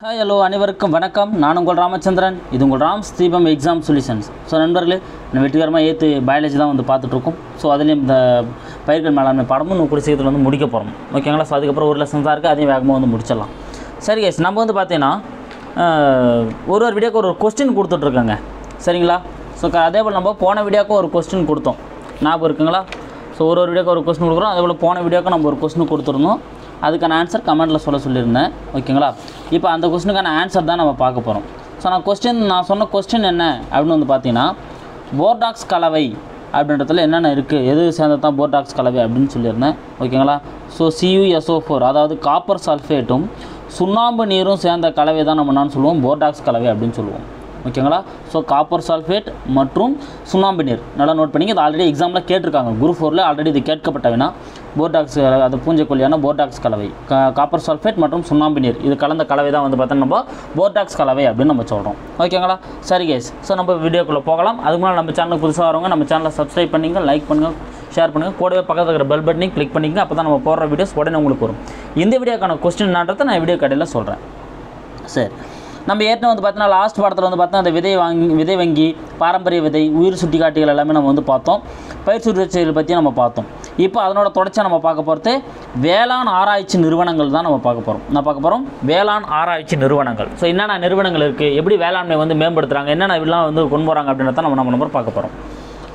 Hi hello அனைவருக்கும் வணக்கம் நான் உங்கள் ராமச்சந்திரன் இது உங்கள் ராம்ஸ் தீபம் எக்ஸாம் சொல்யூஷன்ஸ் ஸோ நண்பர்களே நான் வெற்றிகரமாக ஏற்று பயாலஜி தான் வந்து பார்த்துட்ருக்கோம் ஸோ அதுலேயும் இந்த பயிர்கள் மேலாண்மை பாடமும் இன்னும் கூடிய சீக்கிரத்தில் வந்து முடிக்க போகிறோம் ஓகேங்களா ஸோ அதுக்கப்புறம் ஒரு லெசன்ஸ் தான் இருக்குது அதையும் வேகமாக வந்து முடிச்சிடலாம் சரி கேஸ் நம்ம வந்து பார்த்தீங்கன்னா அஹ், ஒரு ஒரு வீடியோக்கு ஒரு ஒரு கொஸ்டின் கொடுத்துட்ருக்கோங்க சரிங்களா ஸோ அதே போல் நம்ம போன வீடியோக்கு ஒரு கொஸ்டின் கொடுத்தோம் ஞாபகம் இருக்குங்களா ஸோ ஒரு ஒரு வீடியோக்கு ஒரு கொஸ்டின் கொடுக்குறோம் அதே போல் போன வீடியோக்கு நம்ம ஒரு கொஸ்டின் கொடுத்துருந்தோம் அதுக்கான ஆன்சர் கமெண்ட்டில் சொல்ல சொல்லியிருந்தேன் ஓகேங்களா இப்போ அந்த கொஸ்டினுக்கான ஆன்சர் தான் நம்ம பார்க்க போகிறோம் ஸோ நான் கொஸ்டின் நான் சொன்ன கொஸ்டின் என்ன அப்படின்னு வந்து பார்த்தீங்கன்னா போர்டாக்ஸ் கலவை அப்படின்றதுல என்னென்ன இருக்குது எது சேர்ந்தது தான் போர்டாக்ஸ் கலவை அப்படின்னு சொல்லியிருந்தேன் ஓகேங்களா ஸோ சியூஎஸ்ஓ ஃபோர் அதாவது காப்பர் சல்ஃபேட்டும் சுண்ணாம்பு நீரும் சேர்ந்த கலவை தான் நம்ம என்னன்னு சொல்லுவோம் போர்டாக்ஸ் கலவை அப்படின்னு சொல்லுவோம் ஓகேங்களா ஸோ காப்பர் சல்ஃபேட் மற்றும் சுண்ணாம்பு நீர் நல்லா நோட் பண்ணிங்க இது ஆல்ரெடி எக்ஸாமில் கேட்டிருக்காங்க குரூப் ஃபோரில் ஆல்ரெடி இது கேட்கப்பட்ட வினா போர்டாக்ஸ் அது பூஞ்சைக்கொல்லியான போர்டாக்ஸ் கலவை கா காப்பர் சல்ஃபேட் மற்றும் சுண்ணாம்பு நீர் இது கலந்த கலவை தான் வந்து பார்த்தோன்னா நம்ம போர்டாக்ஸ் கலவை அப்படின்னு நம்ம சொல்கிறோம் ஓகேங்களா சரி கேஸ் ஸோ நம்ம வீடியோக்குள்ளே போகலாம் அதுக்கு முன்னாடி நம்ம சேனலுக்கு புதுசாக வரவங்க நம்ம சேனலை சப்ஸ்கிரைப் பண்ணிங்க லைக் பண்ணுங்கள் ஷேர் பண்ணுங்கள் கூடவே பக்கத்தில் இருக்கிற பெல் பட்டனையும் கிளிக் பண்ணிக்கங்க அப்போ தான் நம்ம போடுற வீடியோஸ் உடனே உங்களுக்கு வரும் இந்த வீடியோக்கான கொஸ்டின் என்னன்றதை நான் வீடியோ கடையில் சொல்கிறேன் சரி நம்ம ஏற்கனவே வந்து பார்த்தீங்கன்னா லாஸ்ட் பாடத்தில் வந்து பார்த்தீங்கன்னா அந்த விதை வாங்கி விதை வங்கி பாரம்பரிய விதை உயிர் சுட்டிக்காட்டிகள் எல்லாமே நம்ம வந்து பார்த்தோம் பயிர் சுழற்சிகள் பற்றி நம்ம பார்த்தோம் இப்போ அதனோட தொடர்ச்சியாக நம்ம பார்க்க போகிறது வேளாண் ஆராய்ச்சி நிறுவனங்கள் தான் நம்ம பார்க்க போகிறோம் என்ன பார்க்க போகிறோம் வேளாண் ஆராய்ச்சி நிறுவனங்கள் ஸோ என்னென்ன நிறுவனங்கள் இருக்குது எப்படி வேளாண்மை வந்து மேம்படுத்துகிறாங்க என்னென்ன இதெல்லாம் வந்து கொண்டு வராங்க அப்படின்றத நம்ம நம்ம நம்பர் பார்க்க போகிறோம்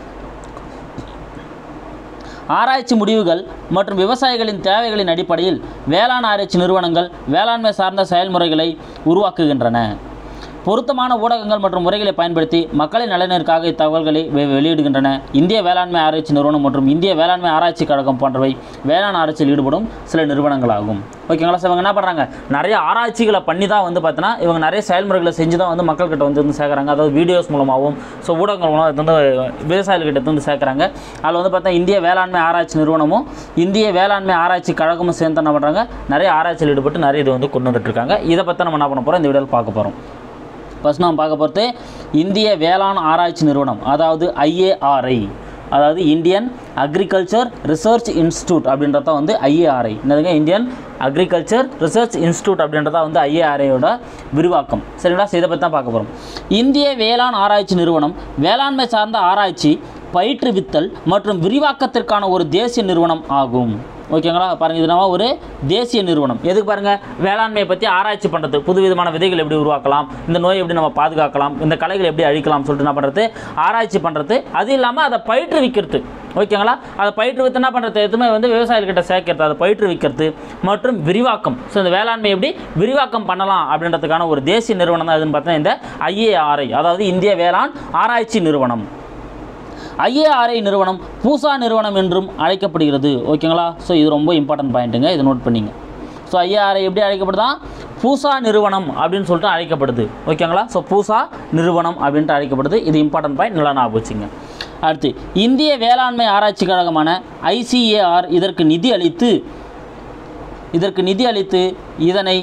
ஆராய்ச்சி முடிவுகள் மற்றும் விவசாயிகளின் தேவைகளின் அடிப்படையில் வேளாண் ஆராய்ச்சி நிறுவனங்கள் வேளாண்மை சார்ந்த செயல்முறைகளை உருவாக்குகின்றன பொருத்தமான ஊடகங்கள் மற்றும் முறைகளை பயன்படுத்தி மக்களின் நலனிற்காக இத்தகவல்களை வெ- வெளியிடுகின்றன இந்திய வேளாண்மை ஆராய்ச்சி நிறுவனம் மற்றும் இந்திய வேளாண்மை ஆராய்ச்சி கழகம் போன்றவை வேளாண் ஆராய்ச்சியில் ஈடுபடும் சில நிறுவனங்களாகும் ஓகேங்களா சார் இவங்க என்ன பண்ணுறாங்க நிறைய ஆராய்ச்சிகளை பண்ணி தான் வந்து பார்த்தீங்கன்னா இவங்க நிறைய செயல்முறைகளை செஞ்சு தான் வந்து மக்கள்கிட்ட வந்து வந்து சேர்க்குறாங்க அதாவது வீடியோஸ் மூலமாகவும் ஸோ ஊடகங்கள் மூலமாக இது வந்து விவசாயிகள்கிட்ட வந்து சேர்க்குறாங்க அதில் வந்து பார்த்தா இந்திய வேளாண்மை ஆராய்ச்சி நிறுவனமும் இந்திய வேளாண்மை ஆராய்ச்சி கழகமும் சேர்ந்து என்ன பண்ணுறாங்க நிறைய ஆராய்ச்சியில் ஈடுபட்டு நிறைய இது வந்து கொண்டு வந்துட்டு இருக்காங்க இதை பற்றி நம்ம என்ன பண்ண போகிறோம் இந்த வீடியோவில் பார்க்க போகிறோம் ஃபஸ்ட் நம்ம பார்க்க போகிறது இந்திய வேளாண் ஆராய்ச்சி நிறுவனம் அதாவது ஐஏஆர்ஐ அதாவது இந்தியன் அக்ரிகல்ச்சர் ரிசர்ச் இன்ஸ்டியூட் அப்படின்றத வந்து ஐஏஆர்ஐ என்னதுங்க இந்தியன் அக்ரிகல்ச்சர் ரிசர்ச் இன்ஸ்டியூட் அப்படின்றத வந்து ஐஏஆர்ஐயோட விரிவாக்கம் சரிங்களா So, இதை பற்றி தான் பார்க்க போகிறோம் இந்திய வேளாண் ஆராய்ச்சி நிறுவனம் வேளாண்மை சார்ந்த ஆராய்ச்சி பயிற்றுவித்தல் மற்றும் விரிவாக்கத்திற்கான ஒரு தேசிய நிறுவனம் ஆகும் ஓகேங்களா பாருங்கள் இது நம்ம ஒரு தேசிய நிறுவனம் எதுக்கு பாருங்கள் வேளாண்மையை பற்றி ஆராய்ச்சி பண்ணுறது புது விதமான விதைகள் எப்படி உருவாக்கலாம் இந்த நோயை எப்படி நம்ம பாதுகாக்கலாம் இந்த கலைகளை எப்படி அழிக்கலாம் சொல்லிட்டு என்ன பண்ணுறது ஆராய்ச்சி பண்ணுறது அது இல்லாமல் அதை பயிற்றுவிக்கிறது ஓகேங்களா அதை பயிற்றுவித்து என்ன பண்ணுறது எதுவுமே வந்து விவசாயிகள்கிட்ட சேர்க்கறது அதை பயிற்றுவிக்கிறது மற்றும் விரிவாக்கம் ஸோ இந்த வேளாண்மை எப்படி விரிவாக்கம் பண்ணலாம் அப்படின்றதுக்கான ஒரு தேசிய நிறுவனம் தான் எதுன்னு பார்த்தீங்கன்னா இந்த ஐஏஆர்ஐ அதாவது இந்திய வேளாண் ஆராய்ச்சி நிறுவனம் ஐஏஆர்ஐ நிறுவனம் பூசா நிறுவனம் என்றும் அழைக்கப்படுகிறது ஓகேங்களா ஸோ இது ரொம்ப இம்பார்ட்டன்ட் பாயிண்ட்டுங்க இதை நோட் பண்ணிங்க ஸோ ஐஏஆர்ஐ எப்படி அழைக்கப்படுதா பூசா நிறுவனம் அப்படின்னு சொல்லிட்டு அழைக்கப்படுது ஓகேங்களா ஸோ பூசா நிறுவனம் அப்படின்ட்டு அழைக்கப்படுது இது இம்பார்ட்டன்ட் பாயிண்ட் நல்லா ஞாபகம் வச்சுங்க அடுத்து இந்திய வேளாண்மை ஆராய்ச்சி கழகமான ஐசிஏஆர் இதற்கு நிதி அளித்து இதற்கு நிதி அளித்து இதனை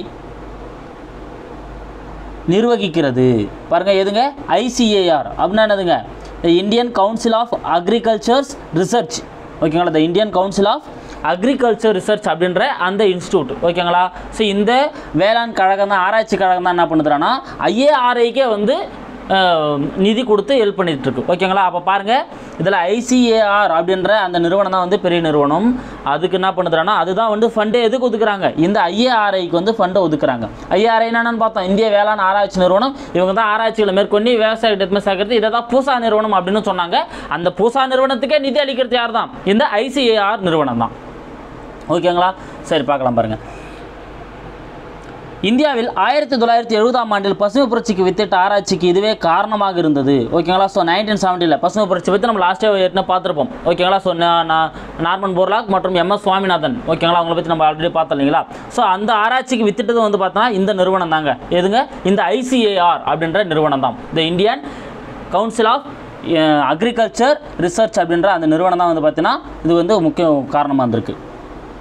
நிர்வகிக்கிறது பாருங்க எதுங்க ஐசிஏஆர் அப்படின்னா என்னதுங்க the Indian council of agricultures research ஓகேங்களா the Indian council of agriculture research அப்படின்ற அந்த இன்ஸ்டியூட் ஓகேங்களா ஸோ இந்த வேளாண் கழகம் தான் ஆராய்ச்சி கழகம் தான் என்ன பண்ணுதுன்னா ஐஏஆர்ஐக்கே வந்து அஹ், நிதி கொடுத்து ஹெல்ப் பண்ணிட்டு இருக்கு ஓகேங்களா அப்போ பாருங்கள் இதில் ஐசிஏஆர் அப்படின்ற அந்த நிறுவனம் தான் வந்து பெரிய நிறுவனம் அதுக்கு என்ன பண்ணுதுன்னா அதுதான் வந்து ஃபண்டே எதுக்கு ஒதுக்குறாங்க இந்த ஐஏஆர்ஐக்கு வந்து ஃபண்டை ஒதுக்குறாங்க ஐஏஆர்ஐ என்னன்னு பார்த்தோம் இந்திய வேளாண் ஆராய்ச்சி நிறுவனம் இவங்க தான் ஆராய்ச்சிகளை மேற்கொண்டு விவசாயிகிட்ட சேர்க்கறது இதை தான் பூசா நிறுவனம் அப்படின்னு சொன்னாங்க அந்த பூசா நிறுவனத்துக்கே நிதி அளிக்கிறது யார் தான் இந்த ஐசிஏஆர் நிறுவனம் தான் ஓகேங்களா சரி பார்க்கலாம் பாருங்கள் இந்தியாவில் ஆயிரத்தி தொள்ளாயிரத்தி எழுபதாம் ஆண்டில் பசுமை புரட்சிக்கு வித்திட்ட ஆராய்ச்சிக்கு இதுவே காரணமாக இருந்தது ஓகேங்களா ஸோ நைன்டீன் செவன்ட்டியில் பசுமை புரட்சி பற்றி நம்ம லாஸ்ட்டே ஏற்கனவே பார்த்துருப்போம் ஓகேங்களா ஸோ நார்மன் போர்லாக் மற்றும் எம் எஸ் சுவாமிநாதன் ஓகேங்களா அவங்கள பற்றி நம்ம ஆல்ரெடி பார்த்தோம் இல்லைங்களா ஸோ அந்த ஆராய்ச்சிக்கு வித்திட்டது வந்து பார்த்தோன்னா இந்த நிறுவனம் தாங்க எதுங்க இந்த ஐசிஏஆர் அப்படின்ற நிறுவனம் தான் இந்த Indian council of agriculture research அப்படின்ற அந்த நிறுவனம் தான் வந்து பார்த்தீங்கன்னா இது வந்து முக்கிய காரணமாக இருந்திருக்கு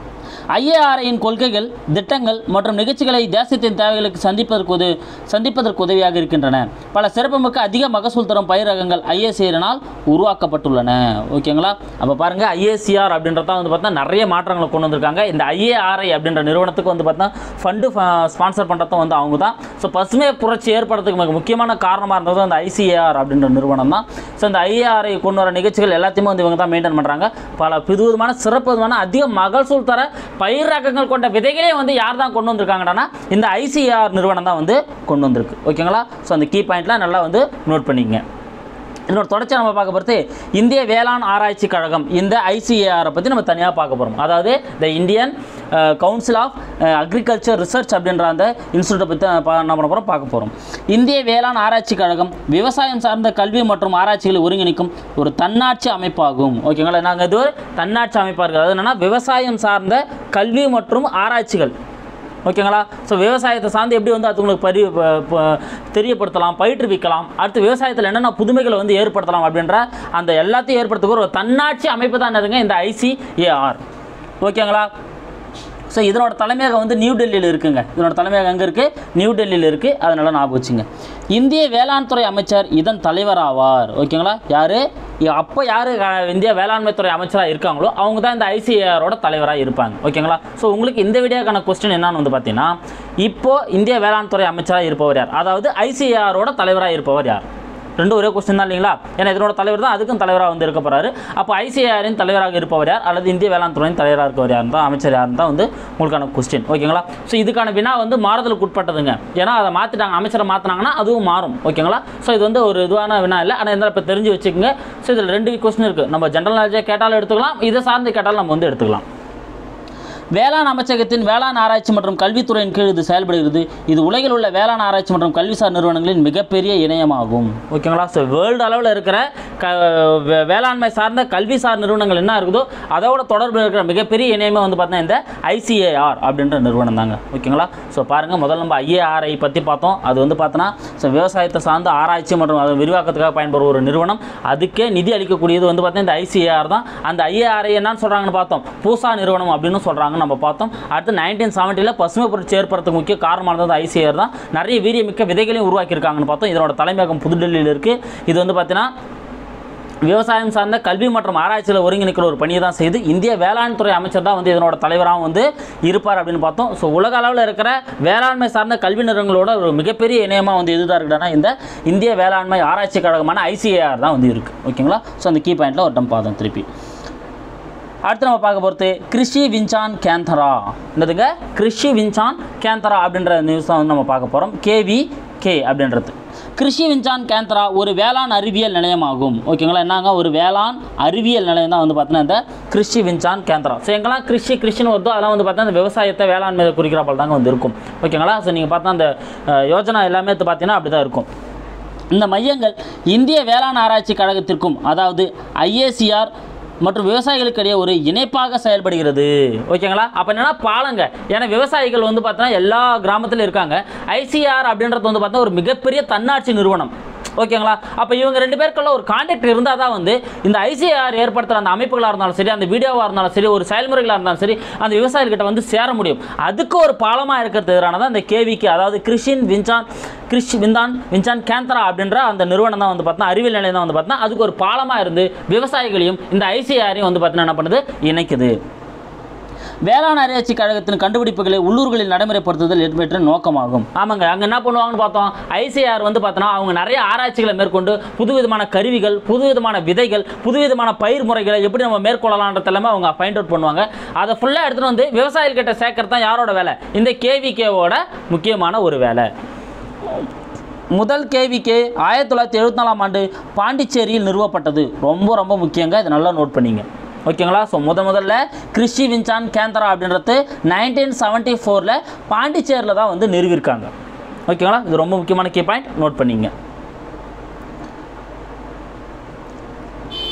ஐஏஆர்ஐயின் கொள்கைகள் திட்டங்கள் மற்றும் நிகழ்ச்சிகளை தேசத்தின் தேவைகளுக்கு சந்திப்பதற்கு உதவி சந்திப்பதற்கு உதவியாக இருக்கின்றன பல சிறப்புமிக்க அதிக மகசூல் தரும் பயிர் ரகங்கள் ஐஏசிஆரினால் உருவாக்கப்பட்டுள்ளன ஓகேங்களா அப்போ பாருங்கள் ஐஏசிஆர் அப்படின்றத வந்து பார்த்தா நிறைய மாற்றங்களை கொண்டு வந்திருக்காங்க இந்த ஐஏஆர்ஐ அப்படின்ற நிறுவனத்துக்கு வந்து பார்த்தா ஃபண்டு ஸ்பான்சர் பண்ணுறதும் வந்து அவங்க தான் ஸோ பசுமை புரட்சி ஏற்படுறதுக்கு மிக முக்கியமான காரணமாக இருந்தது அந்த ஐசிஏஆர் அப்படின்ற நிறுவனம் தான் ஸோ இந்த ஐஏஆர்ஐ கொண்டு வர நிகழ்ச்சிகள் எல்லாத்தையுமே வந்து இவங்க தான் மெயின்டைன் பண்ணுறாங்க பல புதுவிதமான சிறப்பு விதமான அதிக மகசூல் தர பயிர் ரகங்கள் கொண்ட விதைகளே வந்து யார் தான் கொண்டு வந்திருக்காங்கன்னா இந்த ஐசிஏஆர் நிறுவனம் தான் வந்து கொண்டு வந்திருக்கு ஓகேங்களா ஸோ அந்த கீ பாயிண்ட்லாம் நல்லா வந்து நோட் பண்ணிங்க இதனோட தொடர்ச்சி நம்ம பார்க்க போகிறது இந்திய வேளாண் ஆராய்ச்சி கழகம் இந்த ஐசிஏஆரை பற்றி நம்ம தனியாக பார்க்க போகிறோம் அதாவது the Indian council of agriculture research அப்படின்ற அந்த இன்ஸ்டியூட்டை பற்றி பா- என்ன பண்ண போகிறோம் பார்க்க போகிறோம் இந்திய வேளாண் ஆராய்ச்சி கழகம் விவசாயம் சார்ந்த கல்வி மற்றும் ஆராய்ச்சிகளை ஒருங்கிணைக்கும் ஒரு தன்னாட்சி அமைப்பாகும் ஓகேங்களா நாங்கள் இது ஒரு தன்னாட்சி அமைப்பாக இருக்குது அது என்னென்னா விவசாயம் சார்ந்த கல்வி மற்றும் ஆராய்ச்சிகள் ஓகேங்களா ஸோ விவசாயத்தை சார்ந்து எப்படி வந்து அதுங்களுக்கு பரி ப- ப- தெரியப்படுத்தலாம் பயிற்றுவிக்கலாம் அடுத்து விவசாயத்தில் என்னென்ன புதுமைகளை வந்து ஏற்படுத்தலாம் அப்படின்ற அந்த எல்லாத்தையும் ஏற்படுத்துகிற ஒரு தன்னாட்சி அமைப்பு தான் என்னதுங்க இந்த ஐசிஏஆர் ஓகேங்களா ஸோ இதனோட தலைமையகம் வந்து நியூ டெல்லியில் இருக்குங்க இதனோட தலைமையகம் எங்கே இருக்குது நியூ டெல்லியில் இருக்குது அதனால ஞாபகம் வச்சுங்க இந்திய வேளாண் துறை அமைச்சர் இதன் தலைவர் ஆவார் ஓகேங்களா யார் அப்போ யார் இந்திய வேளாண்மை துறை அமைச்சராக இருக்காங்களோ அவங்க தான் இந்த ஐசிஏஆரோட தலைவராக இருப்பாங்க ஓகேங்களா ஸோ உங்களுக்கு இந்த வீடியோக்கான கொஸ்டின் என்னன்னு வந்து பார்த்தீங்கன்னா இப்போ இந்திய வேளாண் துறை அமைச்சராக இருப்பவர் யார் அதாவது ஐசிஏஆரோட தலைவராக இருப்பவர் யார் ரெண்டும் ஒரே கொஸ்டின் தான் இல்லைங்களா ஏன்னா இதனோட தலைவர் தான் அதுக்கும் தலைவராக வந்து இருக்க போறாரு அப்போ ஐசிஐஆரின் தலைவராக இருப்பவர் யார் அல்லது இந்திய வேளாண் துறையின் தலைவராக இருக்கவர் யார் தான் அமைச்சர் யார் தான் வந்து உங்களுக்கான கொஸ்டின் ஓகேங்களா ஸோ இதுக்கான வினா வந்து மாறுதலுக்கு உட்பட்டதுங்க ஏன்னா அதை மாற்றிட்டாங்க அமைச்சரை மாற்றினாங்கன்னா அதுவும் மாறும் ஓகேங்களா ஸோ இது வந்து ஒரு இதுவான வினா இல்லை ஆனால் இருந்தாலும் இப்போ தெரிஞ்சு வச்சுக்கோங்க ஸோ இதில் ரெண்டு கொஸ்டின் இருக்குது நம்ம ஜென்ரல் நாலேஜாக கேட்டாலும் எடுத்துக்கலாம் இதை சார்ந்து கேட்டாலும் நம்ம வந்து எடுத்துக்கலாம் வேளாண் அமைச்சகத்தின் வேளாண் ஆராய்ச்சி மற்றும் கல்வித்துறையின் கீழ் இது செயல்படுகிறது இது உலகில் உள்ள வேளாண் ஆராய்ச்சி மற்றும் கல்விசார் நிறுவனங்களின் மிகப்பெரிய இணையமாகும் ஓகேங்களா ஸோ வேர்ல்டு அளவில் இருக்கிற க வே- வேளாண்மை சார்ந்த கல்விசார் நிறுவனங்கள் என்ன இருக்குதோ அதோட தொடர்பில் இருக்கிற மிகப்பெரிய இணையமே வந்து பார்த்தீங்கன்னா இந்த ஐசிஏஆர் அப்படின்ற நிறுவனம் தாங்க ஓகேங்களா ஸோ பாருங்கள் முதல்ல நம்ம ஐஏஆர்ஐ பற்றி பார்த்தோம் அது வந்து பார்த்தோன்னா ஸோ விவசாயத்தை சார்ந்த ஆராய்ச்சி மற்றும் அதை விரிவாக்கத்துக்காக பயன்படுற ஒரு நிறுவனம் அதுக்கே நிதி அளிக்கக்கூடியது வந்து பார்த்தீங்கன்னா இந்த ஐசிஏஆர் தான் அந்த ஐஏஆர்ஐ என்னன்னு சொல்கிறாங்கன்னு பார்த்தோம் பூசா நிறுவனம் அப்படின்னு சொல்கிறாங்க நம்ம பார்த்தோம் அடுத்து நைன்டீன் செவன்ட்டியில் பசுமை புரட்சி ஏற்படுறதுக்கு முக்கிய காரணமானது ஐசிஏஆர் தான் நிறைய வீரியமிக்க விதைகளையும் உருவாக்கியிருக்காங்கன்னு பார்த்தோம் இதனோட தலைமையகம் புதுடெல்லியில் இருக்குது இது வந்து பார்த்தீங்கன்னா விவசாயம் சார்ந்த கல்வி மற்றும் ஆராய்ச்சியில் ஒருங்கிணைக்கிற ஒரு பணியை தான் செய்து இந்திய வேளாண் துறை அமைச்சர் தான் வந்து இதனோட தலைவராகவும் வந்து இருப்பார் அப்படின்னு பார்த்தோம் ஸோ உலக அளவில் இருக்கிற வேளாண்மை சார்ந்த கல்வி நிறுவனங்களோட ஒரு மிகப்பெரிய இணையமாக வந்து எதுதான் இருக்குன்னா இந்த இந்திய வேளாண்மை ஆராய்ச்சி கழகமான ஐசிஏஆர் தான் வந்து இருக்குது ஓகேங்களா ஸோ அந்த கீ பாயிண்ட்டில் ஒரு டம் பார்த்தோம் திருப்பி அடுத்து நம்ம பார்க்க போகிறது கிருஷி விஞ்சான் கேந்தரா என்னதுங்க கிருஷி விஞ்சான் கேந்தரா அப்படின்ற நியூஸ் தான் வந்து நம்ம பார்க்க போகிறோம் கேவி கே அப்படின்றது கிருஷி விஞ்சான் கேந்தரா ஒரு வேளாண் அறிவியல் நிலையமாகும் ஓகேங்களா என்னங்க ஒரு வேளாண் அறிவியல் நிலையம் தான் வந்து பார்த்தீங்கன்னா இந்த கிருஷி விஞ்சான் கேந்தரா ஸோ எங்கெல்லாம் கிருஷி கிருஷின்னு வருதோ அதெல்லாம் வந்து பார்த்தா அந்த விவசாயத்தை வேளாண்மை குறிக்கிற போல தாங்க வந்து இருக்கும் ஓகேங்களா ஸோ நீங்கள் பார்த்தா அந்த அஹ், யோஜனா எல்லாமே எடுத்து பார்த்தீங்கன்னா அப்படி தான் இருக்கும் இந்த மையங்கள் இந்திய வேளாண் ஆராய்ச்சி கழகத்திற்கும் அதாவது ஐஏசிஆர் மற்றும் விவசாயிகளுக்கு இடையே ஒரு இணைப்பாக செயல்படுகிறது ஓகேங்களா அப்போ என்னன்னா பாலங்க ஏன்னா விவசாயிகள் வந்து பார்த்தோன்னா எல்லா கிராமத்திலும் இருக்காங்க ஐசிஆர் அப்படின்றது வந்து பார்த்தா ஒரு மிகப்பெரிய தன்னாட்சி நிறுவனம் ஓகேங்களா அப்போ இவங்க ரெண்டு பேருக்குள்ள ஒரு கான்டாக்ட் இருந்தால் தான் வந்து இந்த ஐசிஆர் ஏற்படுத்துகிற அந்த அமைப்புகளாக இருந்தாலும் சரி அந்த வீடியோவாக இருந்தாலும் சரி ஒரு செயல்முறைகளாக இருந்தாலும் சரி அந்த விவசாயிகிட்ட வந்து சேர முடியும் அதுக்கு ஒரு பாலமாக இருக்கிறது எதிரானதான் இந்த கேவிக்கு அதாவது கிருஷின் விஞ்சான் கிருஷ் விந்தான் விஞ்சான் கேந்தரா அப்படின்ற அந்த நிறுவனம் தான் வந்து பார்த்தா அறிவியல் நிலையம் தான் வந்து பார்த்தா அதுக்கு ஒரு பாலமாக இருந்து விவசாயிகளையும் இந்த ஐசிஆரையும் வந்து பார்த்தீங்கன்னா என்ன பண்ணுது இணைக்குது வேளாண் ஆராய்ச்சி கழகத்தின் கண்டுபிடிப்புகளை உள்ளூர்களில் நடைமுறைப்படுத்துதல் என்பற்ற நோக்கமாகும் ஆமாங்க அங்கே என்ன பண்ணுவாங்கன்னு பார்த்தோம் ஐசிஆர் வந்து பார்த்தோன்னா அவங்க நிறைய ஆராய்ச்சிகளை மேற்கொண்டு புதுவிதமான கருவிகள் புதுவிதமான விதைகள் புதுவிதமான பயிர் முறைகளை எப்படி நம்ம மேற்கொள்ளலான்றது எல்லாமே அவங்க ஃபைண்ட் அவுட் பண்ணுவாங்க அதை ஃபுல்லாக எடுத்துகிட்டு வந்து விவசாயிகிட்ட சேர்க்கறது தான் யாரோட வேலை இந்த கேவிகேவோட முக்கியமான ஒரு வேலை முதல் கேவிகே ஆயிரத்தி தொள்ளாயிரத்தி எழுபத்தி நாலாம் ஆண்டு பாண்டிச்சேரியில் நிறுவப்பட்டது ரொம்ப ரொம்ப முக்கியங்க இதை நல்லா நோட் பண்ணிங்க ஓகேங்களா ஸோ முத முதல்ல கிருஷி விஞ்சான் கேந்தரா அப்படின்றது நைன்டீன் செவன்ட்டி ஃபோரில் பாண்டிச்சேரியில் தான் வந்து நிறுவியிருக்காங்க ஓகேங்களா இது ரொம்ப முக்கியமான கீ பாயிண்ட் நோட் பண்ணிங்க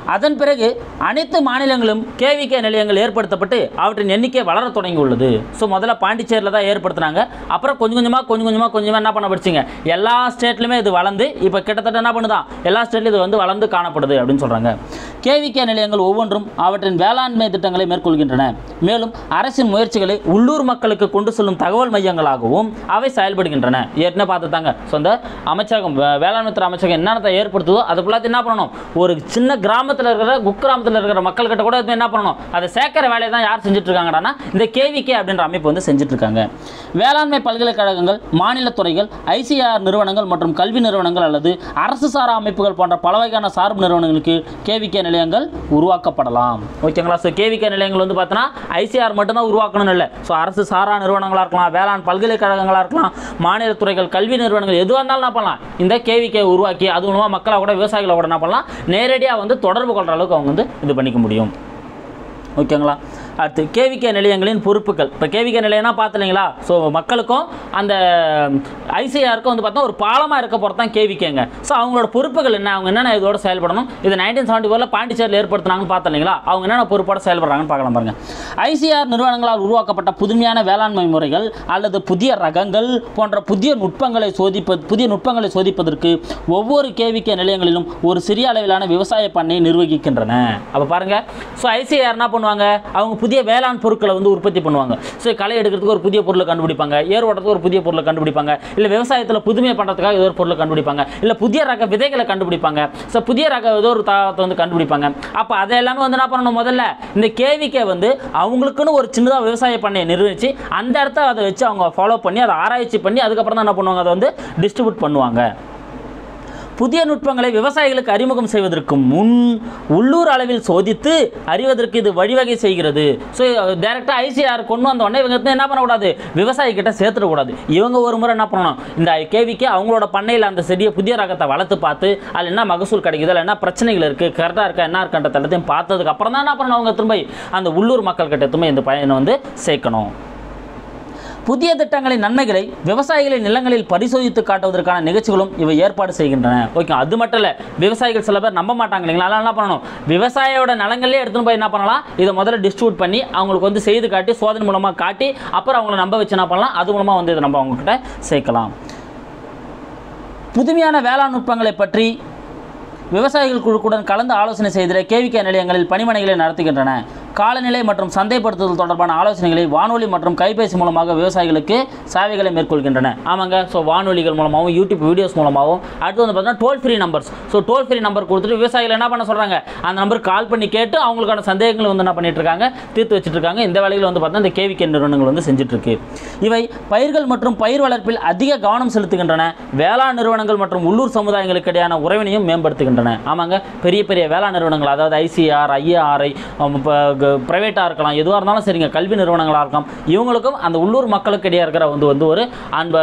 அதன் பிறகு அனைத்து மாநிலங்களும் கேவிகே நிலையங்கள் ஏற்படுத்தப்பட்டு அவற்றின் எண்ணிக்கை வளர தொடங்கி உள்ளது ஸோ முதல்ல பாண்டிச்சேரியில் தான் ஏற்படுத்தினாங்க அப்புறம் கொஞ்சம் கொஞ்சமாக கொஞ்சம் கொஞ்சமாக கொஞ்சமாக என்ன பண்ண படிச்சிங்க எல்லா ஸ்டேட்லையுமே இது வளர்ந்து இப்போ கிட்டத்தட்ட என்ன பண்ணுதான் எல்லா ஸ்டேட்லையும் இது வந்து வளர்ந்து காணப்படுது அப்படின்னு சொல்கிறாங்க கேவிகே நிலையங்கள் ஒவ்வொன்றும் அவற்றின் வேளாண்மை திட்டங்களை மேற்கொள்கின்றன மேலும் அரசின் முயற்சிகளை உள்ளூர் மக்களுக்கு கொண்டு செல்லும் தகவல் மையங்களாகவும் அவை செயல்படுகின்றன ஏற்கனவே பார்த்துட்டாங்க ஸோ அந்த அமைச்சகம் வே- வேளாண்மை துறை அமைச்சகம் என்னென்ன ஏற்படுத்துதோ அதுக்குள்ள என்ன பண்ணணும் ஒரு சின்ன கிராமத்தில் இருக்கிற குக்கிராமத்தில் இருக்கிற மக்கள்கிட்ட கூட இது என்ன பண்ணணும் அதை சேர்க்கிற வேலையை தான் யார் செஞ்சுட்டு இருக்காங்கடான்னா இந்த கேவிகே அப்படின்ற அமைப்பு வந்து செஞ்சுட்டு இருக்காங்க வேளாண்மை பல்கலைக்கழகங்கள் மாநில துறைகள் ஐசிஆர் நிறுவனங்கள் மற்றும் கல்வி நிறுவனங்கள் அல்லது அரசு சாரா அமைப்புகள் போன்ற பல வகையான சார்பு நிறுவனங்களுக்கு கேவிகே நிலையங்கள் உருவாக்கப்படலாம் ஓகேங்களா ஸோ கேவிகே நிலையங்கள் வந்து பார்த்தோன்னா ஐசிஆர் மட்டும்தான் உருவாக்கணும்னு இல்லை ஸோ அரசு சாரா நிறுவனங்களாக இருக்கலாம் வேளாண் பல்கலைக்கழகங்களாக இருக்கலாம் மாநில துறைகள் கல்வி நிறுவனங்கள் எதுவாக இருந்தாலும் என்ன பண்ணலாம் இந்த கேவிகே உருவாக்கி அது மூலமாக மக்களை கூட விவசாயிகளை கூட என்ன பண்ணலாம் நேரடியாக வந்து தொடர்பு கொள்கிற அளவுக்கு அவங்க வந்து இது பண்ணிக்க முடியும் ஓகேங்களா அடுத்து கேவிகே நிலையங்களின் பொறுப்புகள் இப்போ கேவிகே நிலையம்னா பார்த்துலைங்களா ஸோ மக்களுக்கும் அந்த ஐசிஆருக்கும் வந்து பார்த்தா ஒரு பாலமாக இருக்க போகிறது தான் கேவிகேங்க ஸோ அவங்களோட பொறுப்புகள் என்ன அவங்க என்னென்ன இதோட செயல்படணும் இது நைன்டீன் செவன்ட்டி ஃபோரில் பாண்டிச்சேரியில் ஏற்படுத்தினாங்கன்னு பார்த்தலைங்களா அவங்க என்னென்ன பொறுப்போட செயல்படுறாங்கன்னு பார்க்கலாம் பாருங்க ஐசிஆர் நிறுவனங்களால் உருவாக்கப்பட்ட புதுமையான வேளாண்மை முறைகள் அல்லது புதிய ரகங்கள் போன்ற புதிய நுட்பங்களை சோதிப்பது புதிய நுட்பங்களை சோதிப்பதற்கு ஒவ்வொரு கேவிகே நிலையங்களிலும் ஒரு சிறிய அளவிலான விவசாய பண்ணையை நிர்வகிக்கின்றன அப்போ பாருங்க ஸோ ஐசிஆர் என்ன பண்ணுவாங்க அவங்க புதிய வேளாண் பொருட்களை வந்து உற்பத்தி பண்ணுவாங்க ஸோ களை எடுக்கிறதுக்கு ஒரு புதிய பொருளை கண்டுபிடிப்பாங்க ஏர் ஓட்டுறதுக்கு ஒரு புதிய பொருளை கண்டுபிடிப்பாங்க இல்லை விவசாயத்தில் புதுமை பண்ணுறதுக்காக ஏதோ ஒரு பொருளை கண்டுபிடிப்பாங்க இல்லை புதிய ரக விதைகளை கண்டுபிடிப்பாங்க ஸோ புதிய ரக ஏதோ ஒரு தாவரத்தை வந்து கண்டுபிடிப்பாங்க அப்போ அதை எல்லாமே வந்து என்ன பண்ணணும் முதல்ல இந்த கேவிக்கே வந்து அவங்களுக்குன்னு ஒரு சின்னதாக விவசாய பண்ணையை நிர்வகித்து அந்த இடத்த அதை வச்சு அவங்க ஃபாலோ பண்ணி அதை ஆராய்ச்சி பண்ணி அதுக்கப்புறம் தான் என்ன பண்ணுவாங்க அதை வந்து டிஸ்ட்ரிபியூட் பண்ணுவாங்க புதிய நுட்பங்களை விவசாயிகளுக்கு அறிமுகம் செய்வதற்கு முன் உள்ளூர் அளவில் சோதித்து அறிவதற்கு இது வழிவகை செய்கிறது ஸோ டேரெக்டாக ஐசிஆர் கொண்டு வந்த உடனே இவங்க என்ன பண்ணக்கூடாது விவசாயி கிட்ட சேர்த்துடக்கூடாது இவங்க ஒரு முறை என்ன பண்ணணும் இந்த கேவிக்கு அவங்களோட பண்ணையில் அந்த செடியை புதிய ரகத்தை வளர்த்து பார்த்து அதில் என்ன மகசூல் கிடைக்குது அதில் என்ன பிரச்சனைகள் இருக்குது கரெக்டாக இருக்கா என்ன இருக்கான்ற எல்லாத்தையும் பார்த்ததுக்கு அப்புறம் தான் என்ன பண்ணணும் அவங்க திரும்ப அந்த உள்ளூர் மக்கள் கிட்ட திரும்ப இந்த பயனை வந்து சேர்க்கணும் புதிய திட்டங்களின் நன்மைகளை விவசாயிகளின் நிலங்களில் பரிசோதித்து காட்டுவதற்கான நிகழ்ச்சிகளும் இவை ஏற்பாடு செய்கின்றன ஓகே அது மட்டும் இல்லை விவசாயிகள் சில பேர் நம்ப மாட்டாங்க இல்லைங்களா அதெல்லாம் என்ன பண்ணணும் விவசாயியோட நிலங்களே எடுத்துன்னு போய் என்ன பண்ணலாம் இதை முதல்ல டிஸ்ட்ரிபியூட் பண்ணி அவங்களுக்கு வந்து செய்து காட்டி சோதனை மூலமாக காட்டி அப்புறம் அவங்கள நம்ப வச்சு என்ன பண்ணலாம் அது மூலமாக வந்து இதை நம்ம அவங்கக்கிட்ட சேர்க்கலாம் புதுமையான வேளாண் நுட்பங்களை பற்றி விவசாயிகள் குழுக்குடன் கலந்து ஆலோசனை செய்திட கேவிகே நிலையங்களில் பணிமனைகளை நடத்துகின்றன காலநிலை மற்றும் சந்தைப்படுத்துதல் தொடர்பான ஆலோசனைகளை வானொலி மற்றும் கைபேசி மூலமாக விவசாயிகளுக்கு சேவைகளை மேற்கொள்கின்றன ஆமாங்க ஸோ வானொலிகள் மூலமாகவும் யூடியூப் வீடியோஸ் மூலமாகவும் அடுத்து வந்து பார்த்தீங்கன்னா toll free numbers so toll free number கொடுத்துட்டு விவசாயிகள் என்ன பண்ண சொல்கிறாங்க அந்த நம்பருக்கு கால் பண்ணி கேட்டு அவங்களுக்கான சந்தேகங்களை வந்து என்ன பண்ணிட்டு இருக்காங்க தீர்த்து வச்சுட்டு இருக்காங்க இந்த வேலையில் வந்து பார்த்தீங்கன்னா இந்த கேவிகே நிறுவனங்கள் வந்து செஞ்சுட்டு இருக்கு இவை பயிர்கள் மற்றும் பயிர் வளர்ப்பில் அதிக கவனம் செலுத்துகின்றன வேளாண் நிறுவனங்கள் மற்றும் உள்ளூர் சமுதாயங்களுக்கு இடையான உறவினையும் மேம்படுத்துகின்றன ஆமாங்க பெரிய பெரிய வேளாண் நிறுவனங்கள் அதாவது ஐசிஆர் ஐஏஆர்ஐ இப்போ ப்ரைவேட்டாக இருக்கலாம் எதுவாக இருந்தாலும் சரிங்க கல்வி நிறுவனங்களாக இருக்கலாம் இவங்களுக்கும் அந்த உள்ளூர் மக்களுக்கு இடையே இருக்கிற வந்து வந்து ஒரு அன்ப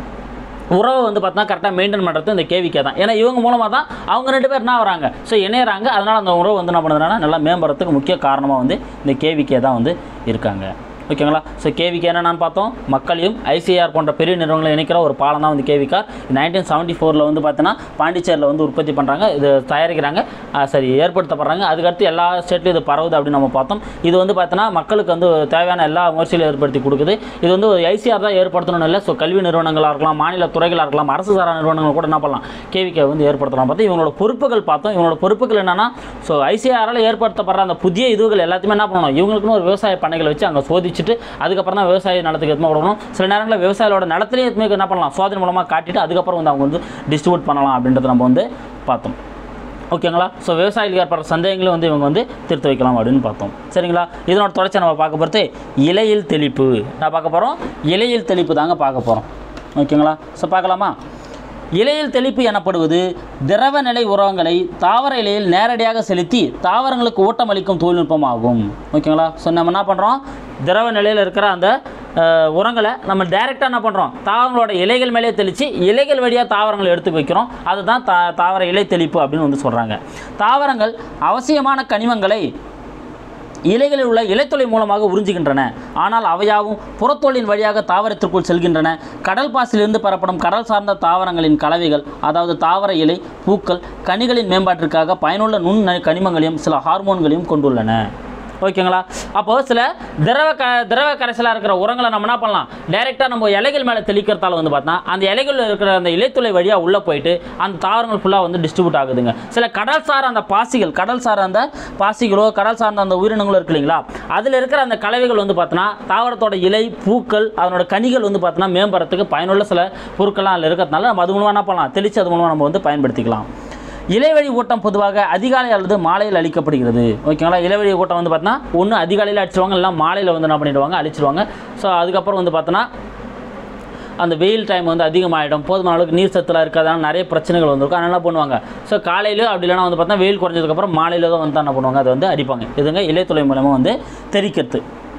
உறவை வந்து பார்த்தா கரெக்டாக மெயின்டைன் பண்ணுறது இந்த கேவிக்கே தான் ஏன்னா இவங்க மூலமாக தான் அவங்க ரெண்டு பேர் என்ன வராங்க ஸோ இணையறாங்க அதனால் அந்த உறவு வந்து என்ன பண்ணுறதுனா நல்லா மேம்படுறதுக்கு முக்கிய காரணமாக வந்து இந்த கேவிக்கே தான் வந்து இருக்காங்க ஓகேங்களா ஸோ கேவிக்கு என்னென்னு பார்த்தோம் மக்களையும் ஐசிஆர் போன்ற பெரிய நிறுவனங்களை இணைக்கிற ஒரு பாலம் தான் வந்து கேவிகார் நைன்டீன் செவன்ட்டி ஃபோரில் வந்து பார்த்தீங்கன்னா பாண்டிச்சேரியில் வந்து உற்பத்தி பண்ணுறாங்க இது தயாரிக்கிறாங்க ஆ, சரி ஏற்படுத்தப்படுறாங்க அதுக்கடுத்து எல்லா ஸ்டேட்லையும் இது பரவுது அப்படின்னு நம்ம பார்த்தோம் இது வந்து பார்த்தீங்கன்னா மக்களுக்கு வந்து தேவையான எல்லா முயற்சிகளையும் ஏற்படுத்தி கொடுக்குது இது வந்து ஒரு ஐசிஆர் தான் ஏற்படுத்தணும்னு இல்லை ஸோ கல்வி நிறுவனங்களாக இருக்கலாம் மாநில துறைகளாக இருக்கலாம் அரசு சாரா நிறுவனங்கள் கூட என்ன பண்ணலாம் கேவிகே வந்து ஏற்படுத்தலாம் பார்த்து இவங்களோட பொறுப்புகள் பார்த்தோம் இவங்களோட பொறுப்புகள் என்னன்னா ஸோ ஐசிஆரால் ஏற்படுத்தப்படுற அந்த புதிய இதுகள் எல்லாத்தையுமே என்ன பண்ணணும் இவங்களுக்குன்னு ஒரு விவசாய பண்ணைகளை வச்சு அங்கே சோதிச்சுட்டு அதுக்கப்புறம் தான் விவசாய நிலத்துக்கு எதுவுமே கொடுக்கணும் சில நேரங்களில் விவசாயிகளோட நிலத்திலே எதுவுமே என்ன பண்ணலாம் சோதனை மூலமாக காட்டிட்டு அதுக்கப்புறம் வந்து அவங்க வந்து டிஸ்ட்ரிபியூட் பண்ணலாம் அப்படின்றத நம்ம வந்து பார்த்தோம் ஓகேங்களா ஸோ விவசாயிகளுக்கு ஏற்படுற சந்தேகங்களை வந்து இவங்க வந்து தீர்த்து வைக்கலாம் அப்படின்னு பார்த்தோம் சரிங்களா இதனோட தொடர்ச்சி நம்ம பார்க்க போகிறது இலையில் தெளிப்பு நான் பார்க்க போகிறோம் இலையில் தெளிப்பு தாங்க பார்க்க போகிறோம் ஓகேங்களா ஸோ பார்க்கலாமா இலையில் தெளிப்பு எனப்படுவது திரவ நிலை உரங்களை தாவர இலையில் நேரடியாக செலுத்தி தாவரங்களுக்கு ஊட்டமளிக்கும் தொழில்நுட்பம் ஆகும் ஓகேங்களா ஸோ நம்ம என்ன பண்ணுறோம் திரவ நிலையில் இருக்கிற அந்த அஹ், உரங்களை நம்ம டைரெக்டாக என்ன பண்ணுறோம் தாவரங்களோட இலைகள் மேலே தெளித்து இலைகள் வழியாக தாவரங்களை எடுத்து வைக்கிறோம் அதுதான் தா தாவர இலை தெளிப்பு அப்படின்னு வந்து சொல்கிறாங்க தாவரங்கள் அவசியமான கனிமங்களை இலைகளில் உள்ள இலைத்துளை மூலமாக உறிஞ்சுகின்றன ஆனால் அவையாவும் புறத்தோலின் வழியாக தாவரத்திற்குள் செல்கின்றன கடல் பாசிலிருந்து பெறப்படும் கடல் சார்ந்த தாவரங்களின் கலவைகள் அதாவது தாவர இலை பூக்கள் கனிகளின் மேம்பாட்டிற்காக பயனுள்ள நுண் கனிமங்களையும் சில ஹார்மோன்களையும் கொண்டுள்ளன ஓகேங்களா அப்போ சில திரவ க திரவ கரைசலாக இருக்கிற உரங்களை நம்ம என்ன பண்ணலாம் டைரெக்டாக நம்ம இலைகள் மேலே தெளிக்கிறதால வந்து பார்த்தா அந்த இலைகளில் இருக்கிற அந்த இலைத்துளை வழியாக உள்ளே போயிட்டு அந்த தாவரங்கள் ஃபுல்லாக வந்து டிஸ்ட்ரிபியூட் ஆகுதுங்க சில கடல் சார் அந்த பாசிகள் கடல் சார் அந்த பாசிகளோ கடல் சார்ந்த அந்த உயிரினங்களோ இருக்கு இல்லைங்களா அதில் இருக்கிற அந்த கலவைகள் வந்து பார்த்தோன்னா தாவரத்தோட இலை பூக்கள் அதனோட கனிகள் வந்து பார்த்தோன்னா மேம்படுறதுக்கு பயனுள்ள சில பொருட்கள்லாம் அதில் இருக்கிறதுனால நம்ம அது மூலமாக என்ன பண்ணலாம் தெளித்து அது மூலமாக நம்ம வந்து பயன்படுத்திக்கலாம் இலைவழி ஊட்டம் பொதுவாக அதிகாலை அல்லது மாலையில் அளிக்கப்படுகிறது ஓகேங்களா இலைவழி ஊட்டம் வந்து பார்த்தீங்கன்னா ஒன்று அதிகாலையில் அடிச்சிருவாங்க இல்லை மாலையில் வந்து என்ன பண்ணிடுவாங்க அழிச்சிருவாங்க ஸோ அதுக்கப்புறம் வந்து பார்த்தோன்னா அந்த வெயில் டைம் வந்து அதிகமாகிடும் போதுமான அளவுக்கு நீர் சத்துலாம் இருக்காதனால நிறைய பிரச்சனைகள் வந்திருக்கும் அதனால என்ன பண்ணுவாங்க ஸோ காலையிலோ அப்படி இல்லைனா வந்து பார்த்தா வெயில் குறைஞ்சதுக்கப்புறம் மாலையில் தான் வந்து என்ன பண்ணுவாங்க அதை வந்து அடிப்பாங்க இதுங்க இலைத்துளை மூலமாக வந்து தெரிக்கிறது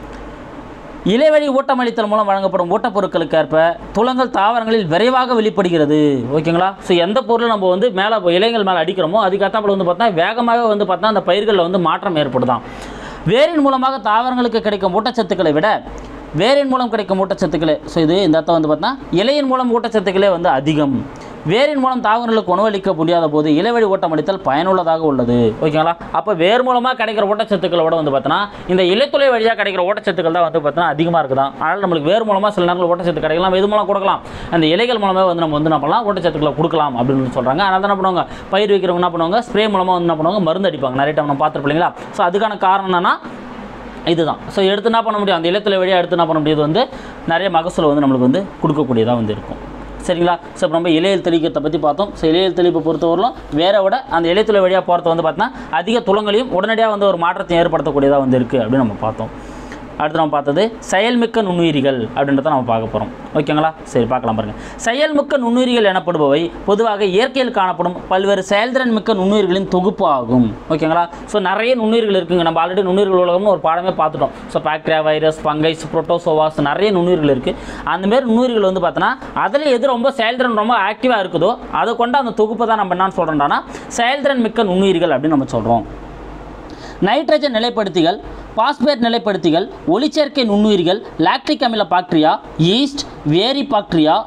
இலைவழி ஊட்டமளித்தல் மூலம் வழங்கப்படும் ஊட்டப்பொருட்களுக்கு ஏற்ப துளங்கள் தாவரங்களில் விரைவாக வெளிப்படுகிறது ஓகேங்களா ஸோ எந்த பொருள் நம்ம வந்து மேலே இலைகள் மேலே அடிக்கிறோமோ அதுக்கு அத்தாப்பில் வந்து பார்த்தா வேகமாக வந்து பார்த்தா அந்த பயிர்களில் வந்து மாற்றம் ஏற்படுதாம் வேரின் மூலமாக தாவரங்களுக்கு கிடைக்கும் ஊட்டச்சத்துக்களை விட வேரின் மூலம் கிடைக்கும் ஊட்டச்சத்துக்களே ஸோ இது இந்த அர்த்தம் வந்து பார்த்தா இலையின் மூலம் ஊட்டச்சத்துக்களே வந்து அதிகம் வேரின் மூலம் தாவரங்களுக்கு உணவளிக்க முடியாத போது இலைவழி ஊட்டம் அளித்தல் பயனுள்ளதாக உள்ளது ஓகேங்களா அப்போ வேர் மூலமாக கிடைக்கிற ஊட்டச்சத்துக்களை விட வந்து பார்த்தோன்னா இந்த இலைத்துளை வழியாக கிடைக்கிற ஊட்டச்சத்துக்கள் தான் வந்து பார்த்தோன்னா அதிகமாக இருக்குதான் அதனால் நம்மளுக்கு வேர் மூலமாக சில நேரங்கள் ஊட்டச்சத்து கிடைக்கலாம் எது மூலம் கொடுக்கலாம் அந்த இலைகள் மூலமாக வந்து நம்ம வந்து என்ன பண்ணலாம் ஊட்டச்சத்துக்களை கொடுக்கலாம் அப்படின்னு சொல்கிறாங்க அதனால தான் என்ன பண்ணுவாங்க பயிர் வைக்கிறவங்க என்ன பண்ணுவாங்க ஸ்ப்ரே மூலமாக வந்து என்ன பண்ணுவாங்க மருந்து அடிப்பாங்க நிறைய டைம் நம்ம பார்த்துருப்பீங்களா ஸோ அதுக்கான காரணம் என்னன்னா இதுதான் ஸோ எடுத்து என்ன பண்ண முடியும் அந்த இலத்துல வழியாக எடுத்து என்ன பண்ண முடியாது வந்து நிறைய மகசூல் வந்து நம்மளுக்கு வந்து கொடுக்கக்கூடியதாக வந்து இருக்கும் சரிங்களா ஸோ இப்போ நம்ம இலையில் தெளிக்கிறத பற்றி பார்த்தோம் ஸோ இலையில் தெளிப்பை பொறுத்தவரையிலும் வேற விட அந்த இலைத்துளை வழியாக போகிறது வந்து பார்த்தீங்கன்னா அதிக துளங்களையும் உடனடியாக வந்து ஒரு மாற்றத்தை ஏற்படுத்தக்கூடியதாக வந்து இருக்குது அப்படின்னு நம்ம பார்த்தோம் அடுத்து நம்ம பார்த்தது செயல்மிக்க நுண்ணுயிரிகள் அப்படின்றத நம்ம பார்க்க போகிறோம் ஓகேங்களா சரி பார்க்கலாம் பாருங்கள் செயல்மிக்க நுண்ணுயிரிகள் எனப்படுபவை பொதுவாக இயற்கையில் காணப்படும் பல்வேறு செயல்திறன் மிக்க நுண்ணுயிர்களின் தொகுப்பு ஆகும் ஓகேங்களா ஸோ நிறைய நுண்ணுயிர்கள் இருக்குங்க நம்ம ஆல்ரெடி நுண்ணுயிர்கள் உலகம்னு ஒரு பாடமே பார்த்துட்டோம் so bacteria virus fungi protozoas நிறைய நுண்ணுயிர்கள் இருக்குது அந்தமாரி நுண்ணுயிர்கள் வந்து பார்த்தோன்னா அதில் எது ரொம்ப செயல்திறன் ரொம்ப ஆக்டிவாக இருக்குதோ அதை கொண்டு அந்த தொகுப்பை தான் நம்ம என்னன்னு சொல்கிறோம்னா செயல்திறன் மிக்க நுண்ணுயிர்கள் அப்படின்னு நம்ம சொல்கிறோம் நைட்ரஜன் நிலைப்படுத்திகள் பாஸ்பேட் நிலைப்படுத்திகள் ஒளிச்சேர்க்கை நுண்ணுயிர்கள் லாக்டிக் அமில பாக்டீரியா ஈஸ்ட் வேரி பாக்டீரியா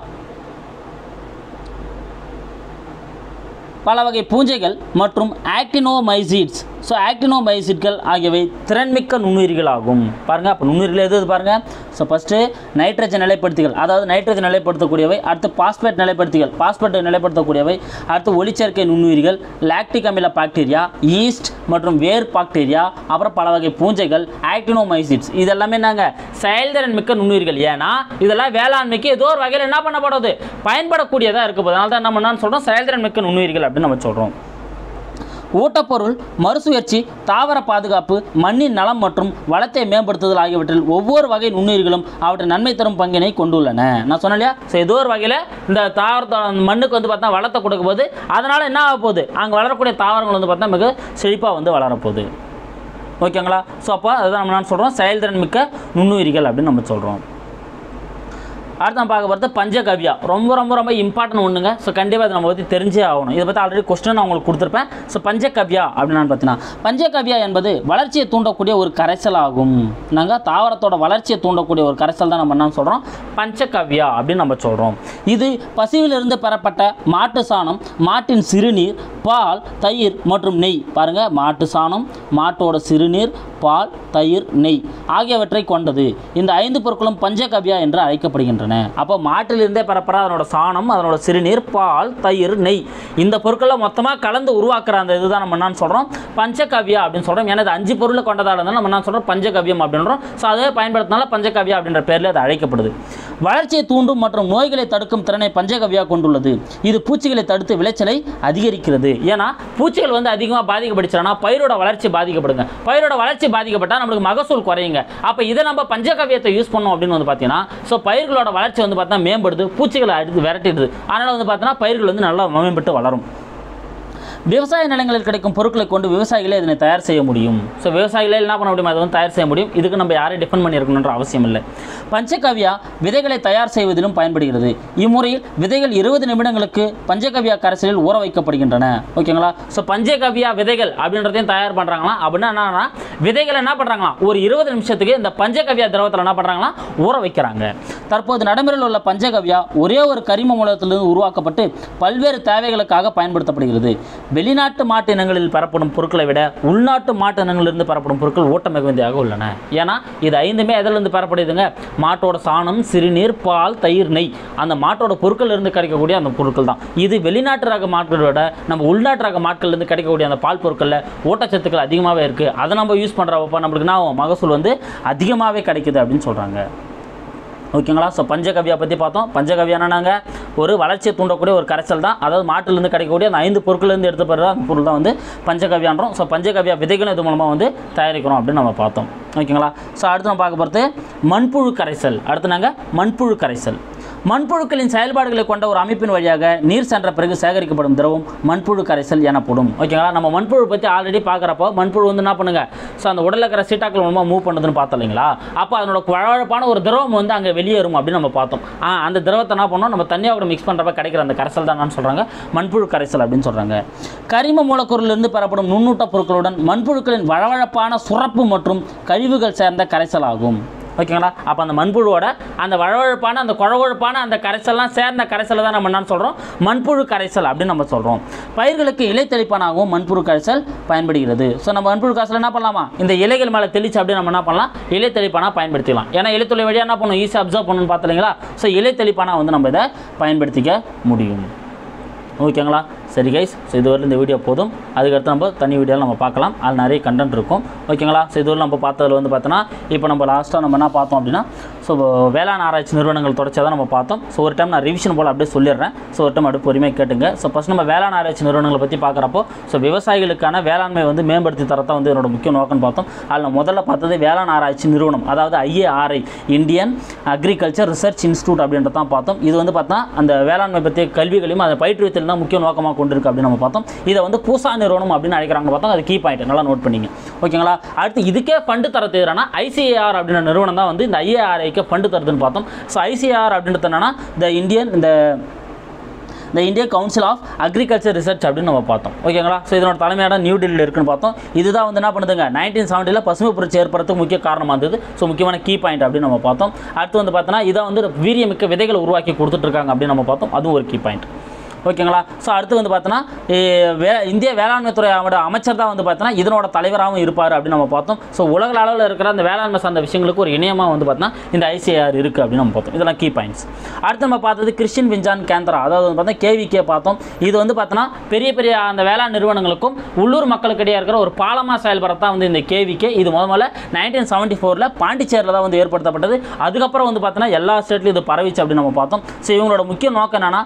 பல வகை பூஞ்சைகள் மற்றும் ஆக்டினோமைசிட்ஸ் ஸோ ஆக்டினோமைசிட்கள் ஆகியவை திறன்மிக்க நுண்ணுயிர்கள் ஆகும் பாருங்கள் அப்போ நுண்ணுயிர்கள் எது எது பாருங்கள் ஸோ ஃபஸ்ட்டு நைட்ரஜன் நிலைப்படுத்திகள் அதாவது நைட்ரஜன் நிலைப்படுத்தக்கூடியவை அடுத்து பாஸ்பேட் நிலைப்படுத்திகள் பாஸ்பேட் நிலைப்படுத்தக்கூடியவை அடுத்து ஒளிச்சேர்க்கை நுண்ணுயிர்கள் லாக்டிக் அமில பாக்டீரியா ஈஸ்ட் மற்றும் வேர் பாக்டீரியா அப்புறம் பல வகை பூஞ்சைகள் ஆக்டினோமைசிட்ஸ் இதெல்லாமே என்னங்க செயல்திறன் மிக்க நுண்ணுயிர்கள் ஏன்னா இதெல்லாம் வேளாண்மைக்கு ஏதோ ஒரு வகையில் என்ன பண்ணப்படுது பயன்படக்கூடியதாக இருக்குது அதனால தான் நம்ம என்ன சொல்கிறோம் செயல்திறன் மிக்க நுண்ணுயிர்கள் அப்படின்னு நம்ம சொல்கிறோம் ஊட்டப்பொருள் மறுசுழற்சி தாவர பாதுகாப்பு மண்ணின் நலம் மற்றும் வளத்தை மேம்படுத்துதல் ஆகியவற்றில் ஒவ்வொரு வகை நுண்ணுயிர்களும் அவற்றின் நன்மை தரும் பங்கினை கொண்டுள்ளன நான் சொன்னேன் இல்லையா ஸோ ஏதோ ஒரு வகையில் இந்த தாவரத்தோட மண்ணுக்கு வந்து பார்த்தா வளத்தை கொடுக்கும் போது அதனால் என்ன ஆக போகுது அங்கே வளரக்கூடிய தாவரங்கள் வந்து பார்த்தா மிக செழிப்பாக வந்து வளரப்போகுது ஓகேங்களா ஸோ அப்போ அதுதான் நம்ம என்ன சொல்கிறோம் செயல்திறன் மிக்க நுண்ணுயிரிகள் அப்படின்னு நம்ம சொல்கிறோம் அடுத்து நம்ம பார்க்க போகிறது பஞ்சகவ்யா ரொம்ப ரொம்ப ரொம்ப இம்பார்ட்டன்ட் ஒன்றுங்க ஸோ கண்டிப்பாக இதை நம்ம பற்றி தெரிஞ்சே ஆகணும் இதை பற்றி ஆல்ரெடி கொஸ்டின் நான் உங்களுக்கு கொடுத்துருப்பேன் ஸோ பஞ்சகவ்யா அப்படின்னு பார்த்தீங்கன்னா பஞ்சகவ்யா என்பது வளர்ச்சியை தூண்டக்கூடிய ஒரு கரைசல் ஆகும் நாங்கள் தாவரத்தோட வளர்ச்சியை தூண்டக்கூடிய ஒரு கரைசல் தான் நம்ம என்ன சொல்கிறோம் பஞ்சகவ்யா அப்படின்னு நம்ம சொல்கிறோம் இது பசுவிலிருந்து பெறப்பட்ட மாட்டு சாணம் மாட்டின் சிறுநீர் பால் தயிர் மற்றும் நெய் பாருங்கள் மாட்டு சாணம் மாட்டோட சிறுநீர் பால் தயிர் நெய் ஆகியவற்றை கொண்டது இந்த ஐந்து பொருட்களும் பஞ்சகவ்யா என்று அழைக்கப்படுகின்றன அப்போ மாட்டிலிருந்தே பெறப்படுற அதனோட சாணம் அதனோட சிறுநீர் பால் தயிர் நெய் இந்த பொருட்களை மொத்தமாக கலந்து உருவாக்குற அந்த இதுதான் நம்ம என்னன்னு சொல்கிறோம் பஞ்சகவ்யா அப்படின்னு சொல்கிறோம் ஏன்னா இது அஞ்சு பொருளை கொண்டதால இருந்தாலும் நம்ம என்ன சொல்கிறோம் பஞ்சகவ்யம் அப்படின்றோம் ஸோ அதை பயன்படுத்தினால பஞ்சகவ்யா அப்படின்ற பேரில் அது அழைக்கப்படுது வளர்ச்சியை தூண்டும் மற்றும் நோய்களை தடுக்கும் திறனை பஞ்சகவ்யா கொண்டுள்ளது இது பூச்சிகளை தடுத்து விளைச்சலை அதிகரிக்கிறது ஏன்னா பூச்சிகள் வந்து அதிகமாக பாதிக்கப்படுச்சுன்னா பயிரோட வளர்ச்சி பாதிக்கப்படுங்க பயிரோட வளர்ச்சி பாதிக்கப்பட்டால் நம்மளுக்கு மகசூல் குறையுங்க அப்போ இதை நம்ம பஞ்சகவ்யத்தை யூஸ் பண்ணோம் அப்படின்னு வந்து பார்த்தீங்கன்னா ஸோ பயிர்களோட வளர்ச்சி வந்து பார்த்தா மேம்படுது பூச்சிகளை அடித்து விரட்டிடுது அதனால் வந்து பார்த்தீங்கன்னா பயிர்கள் வந்து நல்லா மேம்பட்டு வளரும் விவசாய நிலங்களில் கிடைக்கும் பொருட்களை கொண்டு விவசாயிகளே இதனை தயார் செய்ய முடியும் ஸோ விவசாயிகளே என்ன பண்ண முடியும் அதை வந்து தயார் செய்ய முடியும் இதுக்கு நம்ம யாரையும் டிஃபெண்ட் பண்ணியிருக்கணுன்ற அவசியம் இல்லை பஞ்சகவ்யா விதைகளை தயார் செய்வதிலும் பயன்படுகிறது இம்முறையில் விதைகள் இருபது நிமிடங்களுக்கு பஞ்சகவ்யா கரைசலில் ஊற வைக்கப்படுகின்றன ஓகேங்களா ஸோ பஞ்சகவ்யா விதைகள் அப்படின்றதையும் தயார் பண்ணுறாங்களாம் அப்படின்னா என்னன்னா விதைகளை என்ன பண்ணுறாங்களாம் ஒரு இருபது நிமிஷத்துக்கு இந்த பஞ்சகவ்யா திரவத்தில் என்ன பண்ணுறாங்களாம் ஊற வைக்கிறாங்க தற்போது நடைமுறையில் உள்ள பஞ்சகவ்யா ஒரே ஒரு கரிம மூலத்திலிருந்து உருவாக்கப்பட்டு பல்வேறு தேவைகளுக்காக பயன்படுத்தப்படுகிறது வெளிநாட்டு மாட்டு இனங்களில் பெறப்படும் பொருட்களை விட உள்நாட்டு மாட்டு இனங்களிலிருந்து பெறப்படும் பொருட்கள் ஊட்ட மிகுதியாக உள்ளன ஏன்னா இது ஐந்துமே எதிலிருந்து பெறப்படுதுங்க மாட்டோட சாணம் சிறுநீர் பால் தயிர் நெய் அந்த மாட்டோட பொருட்கள் இருந்து கிடைக்கக்கூடிய அந்த பொருட்கள் தான் இது வெளிநாட்டு ரக மாட்களை விட நம்ம உள்நாட்டு ரக மாட்கள்ல இருந்து கிடைக்கக்கூடிய அந்த பால் பொருட்களில் ஊட்டச்சத்துக்கள் அதிகமாகவே இருக்குது அதை நம்ம யூஸ் பண்ணுறப்ப நம்மளுக்கு என்ன ஆகும்? மகசூல் வந்து அதிகமாகவே கிடைக்குது அப்படின்னு சொல்கிறாங்க ஓகேங்களா ஸோ பஞ்சகவ்யா பற்றி பார்த்தோம் பஞ்சகவ்யா என்னன்னாங்க ஒரு வளர்ச்சியை தூண்டக்கூடிய ஒரு கரைசல் தான் அதாவது மாட்டிலிருந்து கிடைக்கக்கூடிய அந்த ஐந்து பொருட்கள்லேருந்து எடுத்து பெறுற அந்த பொருள் தான் வந்து பஞ்சகவ்யான்றோம் ஸோ பஞ்சகவ்யா விதைகளும் இது மூலமாக வந்து தயாரிக்கிறோம் அப்படின்னு நம்ம பார்த்தோம் ஓகேங்களா ஸோ அடுத்து நம்ம பார்க்க போகிறது மண்புழு கரைசல் அடுத்து நாங்கள் மண்புழு கரைசல் மண்புழுக்களின் செயல்பாடுகளை கொண்ட ஒரு அமைப்பின் வழியாக நீர் சென்ற பிறகு சேகரிக்கப்படும் திரவம் மண்புழு கரைசல் எனப்படும் ஓகேங்களா நம்ம மண்புழு பற்றி ஆல்ரெடி பார்க்குறப்போ மண்புழு வந்து என்ன பண்ணுங்க ஸோ அந்த உடலில் இருக்கிற சீட்டாக்கள் மூலமாக மூவ் பண்ணுதுன்னு பார்த்தோம் இல்லைங்களா அப்போ அதனோட வழவழப்பான ஒரு திரவம் வந்து அங்கே வெளியேறும் அப்படின்னு நம்ம பார்த்தோம் ஆ அந்த திரவத்தை என்ன பண்ணோம் நம்ம தண்ணியோட மிக்ஸ் பண்ணுறப்ப கிடைக்கிற அந்த கரைசல் தான் சொல்கிறாங்க மண்புழு கரைசல் அப்படின்னு சொல்கிறாங்க கரிம மூலக்கூறிலிருந்து பெறப்படும் நுண்ணூட்ட பொருட்களுடன் மண்புழுக்களின் வழவழப்பான சுரப்பு மற்றும் கழிவுகள் சேர்ந்த கரைசல் ஆகும் ஓகேங்களா அப்போ அந்த மண்புழுவோட அந்த வழவழப்பான அந்த குழவழப்பான அந்த கரைசல்லாம் சேர்ந்த கரைசலை தான் நம்ம என்ன சொல்கிறோம் மண்புழு கரைசல் அப்படின்னு நம்ம சொல்கிறோம் பயிர்களுக்கு இலை தெளிப்பானாகவும் மண்புழு கரைசல் பயன்படுகிறது ஸோ நம்ம மண்புழு கரைசல் என்ன பண்ணலாமா இந்த இலைகள் மேலே தெளிச்சு அப்படியே நம்ம என்ன பண்ணலாம் இலை தெளிப்பானா பயன்படுத்திக்கலாம் ஏன்னா இலைத்துளை வழியாக என்ன பண்ணும் ஈஸியாக அப்சர்வ் பண்ணணும்னு பார்த்தீங்களா ஸோ இலை தெளிப்பானா வந்து நம்ம இதை பயன்படுத்திக்க முடியும் ஓகேங்களா சரி கைஸ் ஸோ இதுவரை இந்த வீடியோ போதும் அதுக்கடுத்து நம்ம தனி வீடியோவில் நம்ம பார்க்கலாம் அதில் நிறைய கண்டென்ட் இருக்கும் ஓகேங்களா ஸோ இதுவரை நம்ம பார்த்ததுல வந்து பார்த்தோன்னா இப்போ நம்ம லாஸ்ட்டாக நம்ம என்ன பார்த்தோம் அப்படின்னா ஸோ வேளாண் ஆராய்ச்சி நிறுவனங்கள் தொடர்ச்சியாக தான் நம்ம பார்த்தோம் ஸோ ஒரு டைம் நான் ரிவிஷன் போல் அப்படியே சொல்லிடுறேன் ஸோ ஒரு டைம் அப்படியே பொறுமையாக கேட்டுங்க ஸோ ஃபஸ்ட் நம்ம வேளாண் ஆராய்ச்சி நிறுவனங்களை பற்றி பார்க்குறப்போ ஸோ விவசாயிகளுக்கான வேளாண்மை வந்து மேம்படுத்தி தரத்தான் வந்து என்னோட முக்கிய நோக்கம்னு பார்த்தோம் அதில் நான் முதல்ல பார்த்தது வேளாண் ஆராய்ச்சி நிறுவனம் அதாவது IARI Indian agriculture research institute அப்படின்றத தான் பார்த்தோம் இது வந்து பார்த்தா அந்த வேளாண்மை பற்றிய கல்விகளையும் அதை பயிற்றுவித்தல் தான் முக்கிய நோக்கமாக கொண்டிருக்கு அப்படின்னு நம்ம பார்த்தோம் இதை வந்து பூசா நிறுவனம் அப்படின்னு அழைக்கிறாங்க பார்த்தோம் அது கீ பாயிண்ட் நல்லா நோட் பண்ணிங்க ஓகேங்களா அடுத்து இதுக்கே ஃபண்டு தர தேவைன்னா ஐசிஏஆர் அப்படின்ற நிறுவனம் தான் வந்து இந்த ஐஏஆர்ஐக்கு ஃபண்டு தருதுன்னு பார்த்தோம் ஸோ ஐசிஏஆர் அப்படின்றது என்னன்னா இந்த இந்தியன் இந்த இந்த India council of agriculture research அப்படின்னு நம்ம பார்த்தோம் ஓகேங்களா ஸோ இதனோட தலைமையிடம் நியூ டெல்லியில் இருக்குன்னு பார்த்தோம் இதுதான் வந்து என்ன பண்ணுதுங்க நைன்டீன் செவன்ட்டியில் பசுமை புரட்சி ஏற்படுறதுக்கு முக்கிய காரணமாக இருந்தது ஸோ முக்கியமான கீ பாயிண்ட் அப்படின்னு நம்ம பார்த்தோம் அடுத்து வந்து பார்த்தோன்னா இதை வந்து வீரியமிக்க விதைகளை உருவாக்கி கொடுத்துட்ருக்காங்க அப்படின்னு நம்ம பார்த்தோம் அதுவும் ஒரு கீ பாயிண்ட் ஓகேங்களா ஸோ அடுத்து வந்து பார்த்தோன்னா வே இந்திய வேளாண்மை துறையோட அமைச்சர் தான் வந்து பார்த்தோன்னா இதனோட தலைவராகவும் இருப்பார் அப்படின்னு நம்ம பார்த்தோம் ஸோ உலக அளவில் இருக்கிற அந்த வேளாண்மை சார்ந்த விஷயங்களுக்கு ஒரு இணையமாக வந்து பார்த்தோன்னா இந்த ஐசிஆர் இருக்குது அப்படின்னு நம்ம பார்த்தோம் இதெல்லாம் கீ பாயிண்ட்ஸ் அடுத்து நம்ம பார்த்தது கிறிஸ்டின் விஞ்ஞான் கேந்திரா அதாவது வந்து பார்த்தா கேவிகே பார்த்தோம் இது வந்து பார்த்தோன்னா பெரிய பெரிய அந்த வேளாண் நிறுவனங்களுக்கும் உள்ளூர் மக்களுக்கிடையே இருக்கிற ஒரு பாலமாக செயல்படுறதான் வந்து இந்த கேவிகே இது முத முதல்ல நைன்டீன் செவன்ட்டி ஃபோரில் பாண்டிச்சேரியில் தான் வந்து ஏற்படுத்தப்பட்டது அதுக்கப்புறம் வந்து பார்த்தோன்னா எல்லா ஸ்டேட்லையும் இது பரவிச்சு அப்படின்னு நம்ம பார்த்தோம் ஸோ இவங்களோட முக்கிய நோக்கம் என்னென்னா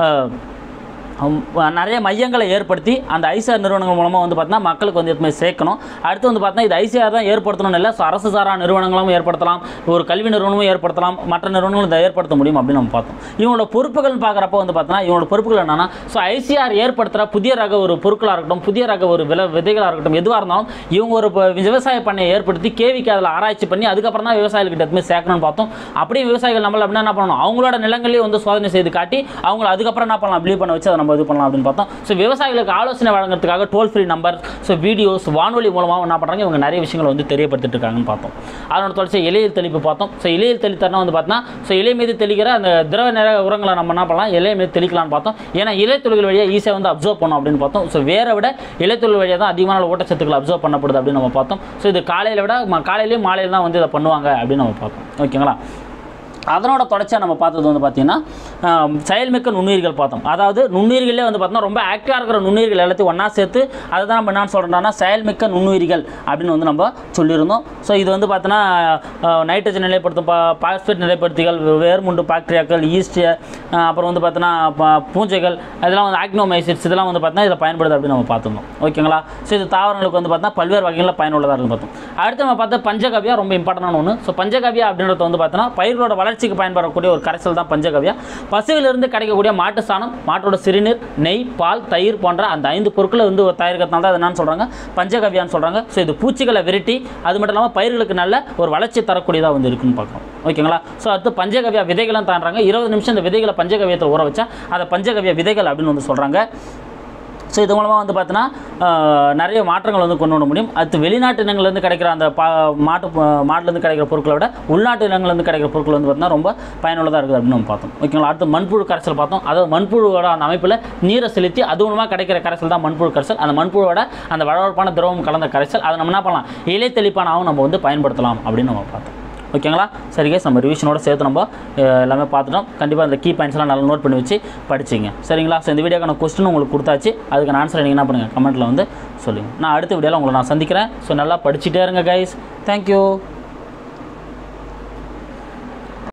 ஹம், நிறைய மையங்களை ஏற்படுத்தி அந்த ஐசிஆர் நிறுவனங்கள் மூலமாக வந்து பார்த்தீங்கன்னா மக்களுக்கு வந்து எதுவுமே சேர்க்கணும் அடுத்து வந்து பார்த்தீங்கன்னா இது ஐசிஆர் தான் ஏற்படுத்தணும்னு இல்லை ஸோ அரசு சாரா நிறுவனங்களும் ஏற்படுத்தலாம் ஒரு கல்வி நிறுவனமும் ஏற்படுத்தலாம் மற்ற நிறுவனங்களும் இதை ஏற்படுத்த முடியும் அப்படின்னு நம்ம பார்த்தோம் இவங்களோட பொறுப்புகள்னு பார்க்குறப்ப வந்து பார்த்தீங்கன்னா இவங்களோட பொறுப்புகள் என்னன்னா ஸோ ஐசிஆர் ஏற்படுத்துகிற புதிய ரக ஒரு பொருட்களாக இருக்கட்டும் புதிய ரக ஒரு விலை விதைகளாக இருக்கட்டும் எதுவாக இருந்தாலும் இவங்க ஒரு ப- விவசாய பண்ணையை ஏற்படுத்தி கேவிக்கு அதில் ஆராய்ச்சி பண்ணி அதுக்கப்புறம் தான் விவசாயிகள்கிட்ட எதுவுமே சேர்க்கணும்னு பார்த்தோம் அப்படியே விவசாயிகள் நம்மள அப்படின்னா என்ன பண்ணணும் அவங்களோட நிலங்களையே வந்து சோதனை செய்து காட்டி அவங்கள அதுக்கப்புறம் என்ன பண்ணலாம் பிலீவ் பண்ண வச்சு அதை நம்ம இது பண்ணலாம் அப்படின்னு பார்த்தோம் ஸோ விவசாயிகளுக்கு ஆலோசனை வழங்குறதுக்காக toll free number so videos வானொலி மூலமாக என்ன பண்ணுறாங்க இவங்க நிறைய விஷயங்கள் வந்து தெரியப்படுத்திட்டு இருக்காங்கன்னு பார்த்தோம் அதனோட தொடர்ச்சி இலையில் தெளிப்பு பார்த்தோம் ஸோ இலையில் தெளித்தரனா வந்து பார்த்தோன்னா ஸோ இலை மீது தெளிக்கிற அந்த திரவ நிற உரங்களை நம்ம என்ன பண்ணலாம் இலை மீது தெளிக்கலாம்னு பார்த்தோம் ஏன்னா இலைத்துளிகள் வழியாக ஈஸியாக வந்து அப்சர்வ் பண்ணோம் அப்படின்னு பார்த்தோம் ஸோ வேற விட இலைத்துளி வழியாக தான் அதிகமான ஊட்டச்சத்துக்கள் அப்சர்வ் பண்ணப்படுது அப்படின்னு நம்ம பார்த்தோம் ஸோ இது காலையில் விட ம- காலையிலேயும் மாலையில் தான் வந்து இதை பண்ணுவாங்க அப்படின்னு நம்ம பார்த்தோம் ஓகேங்களா அதனோட தொடர்ச்சியாக நம்ம பார்த்தது வந்து பார்த்திங்கன்னா ஆம், செயல்மிக்க நுண்ணுயிர்கள் பார்த்தோம் அதாவது நுண்ணுயிர்களே வந்து பார்த்தோம்னா ரொம்ப ஆக்டிவாக இருக்கிற நுண்ணுயிர்கள் எல்லாத்தையும் ஒன்றா சேர்த்து அதை தான் நம்ம என்ன சொல்கிறோம்னா செயல்மிக்க நுண்ணுயிர்கள் அப்படின்னு வந்து நம்ம சொல்லியிருந்தோம் ஸோ இது வந்து பார்த்தோன்னா நைட்ரஜன் நிலைப்படுத்தும் பா பாஸ்பேட் நிலைப்படுத்திகள் வேர்முண்டு பாக்டீரியாக்கள் ஈஸ்ட் அப்புறம் வந்து பார்த்தோன்னா ப- பூஞ்சைகள் இதெல்லாம் வந்து ஆக்னோமைசிட்ஸ் இதெல்லாம் வந்து பார்த்தோன்னா இதில் பயன்படுது அப்படின்னு நம்ம பார்த்துருந்தோம் ஓகேங்களா ஸோ இது தாவரங்களுக்கு வந்து பார்த்தா பல்வேறு வகைகளில் பயனுள்ளதாக இருந்து பார்த்தோம் அடுத்து நம்ம பார்த்தா பஞ்சகவ்யா ரொம்ப இம்பார்ட்டண்டான ஒன்று ஸோ பஞ்சகவ்யா அப்படின்றது வந்து பார்த்தோன்னா பயிர்களோட வளர்ச்சி வளர்ச்சிக்கு பயன்படக்கூடிய ஒரு கரைசல் தான் பஞ்சகவ்யா பசுவிலிருந்து கிடைக்கக்கூடிய மாட்டு சாணம் மாட்டோட சிறுநீர் நெய் பால் தயிர் போன்ற அந்த ஐந்து பொருட்களை வந்து தயாரிக்கிறதுனால தான் அது என்னன்னு சொல்கிறாங்க பஞ்சகவ்யான்னு சொல்கிறாங்க ஸோ இது பூச்சிகளை விரட்டி அது மட்டும் இல்லாமல் பயிர்களுக்கு நல்ல ஒரு வளர்ச்சி தரக்கூடியதாக வந்து இருக்குன்னு பார்க்குறோம் ஓகேங்களா ஸோ அடுத்து பஞ்சகவ்யா விதைகளும் தாண்டுறாங்க இருபது நிமிஷம் இந்த விதைகளை பஞ்சகவ்யத்தை ஊற வச்சா அதை பஞ்சகவ்ய விதைகள் அப்படின்னு வந்து சொல்கிறாங்க ஸோ இது மூலமாக வந்து பார்த்தீங்கன்னா ஆஹ், நிறைய மாற்றங்கள் வந்து கொண்டு வர முடியும் அடுத்து வெளிநாட்டு இனங்கள்லேருந்து கிடைக்கிற அந்த பா மாட்டு ப- மாட்டுலேருந்து கிடைக்கிற பொருட்களை விட உள்நாட்டு இனங்கள்லேருந்து கிடைக்கிற பொருட்கள் வந்து பார்த்தீங்கன்னா ரொம்ப பயனுள்ளதாக இருக்குது அப்படின்னு நம்ம பார்த்தோம் ஓகேங்களா அடுத்து மண்புழு கரைசல் பார்த்தோம் அதாவது மண்புழுவோட அந்த அமைப்பில் நீரை செலுத்தி அது மூலமாக கிடைக்கிற கரைசல் தான் மண்புழு கரைசல் அந்த மண்புழுவோட அந்த வளவளப்பான திரவம் கலந்த கரைசல் அதை நம்ம என்ன பண்ணலாம் இலை தெளிப்பானாவும் நம்ம வந்து பயன்படுத்தலாம் அப்படின்னு நம்ம பார்த்தோம் ஓகேங்களா சரி கேஸ் நம்ம ரிவிஷனோட சேர்த்து நம்ம அஹ், எல்லாமே பார்த்துட்டோம் கண்டிப்பாக அந்த கீ பாயிண்ட்ஸ்லாம் நல்லா நோட் பண்ணி வச்சு படிச்சிங்க சரிங்களா ஸோ இந்த வீடியோக்கான கொஸ்டின் உங்களுக்கு கொடுத்தாச்சு அதுக்கான ஆன்சர் நீங்கள் என்ன பண்ணுங்கள் கமெண்ட்டில் வந்து சொல்லுங்கள் நான் அடுத்த வீடியோவில் உங்களை நான் சந்திக்கிறேன் ஸோ நல்லா படிச்சுட்டே இருங்க கைஸ் தேங்க்யூ